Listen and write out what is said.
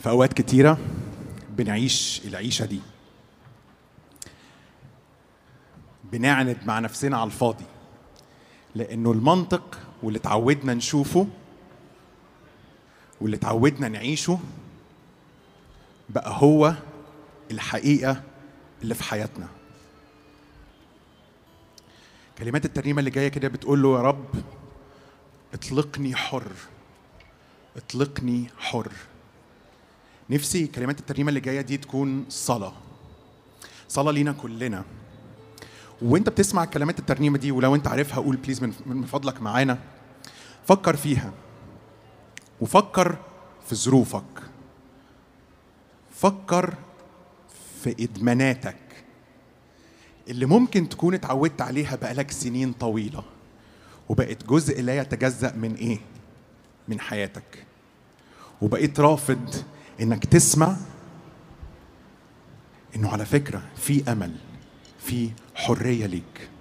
في اوقات كتيره بنعيش العيشه دي بنعند مع نفسنا على الفاضي لانه المنطق واللي اتعودنا نشوفه واللي اتعودنا نعيشه بقى هو الحقيقه اللي في حياتنا كلمات الترنيمه اللي جايه كده بتقول له يا رب اطلقني حر اطلقني حر نفسي كلمات الترنيمه اللي جايه دي تكون صلاه صلاه لينا كلنا وانت بتسمع كلمات الترنيمه دي ولو انت عارفها قول بليز من من فضلك معانا فكر فيها وفكر في ظروفك فكر في ادماناتك اللي ممكن تكون اتعودت عليها بقالك سنين طويله وبقت جزء لا يتجزأ من ايه؟ من حياتك وبقيت رافض انك تسمع انه على فكره في امل في حريه ليك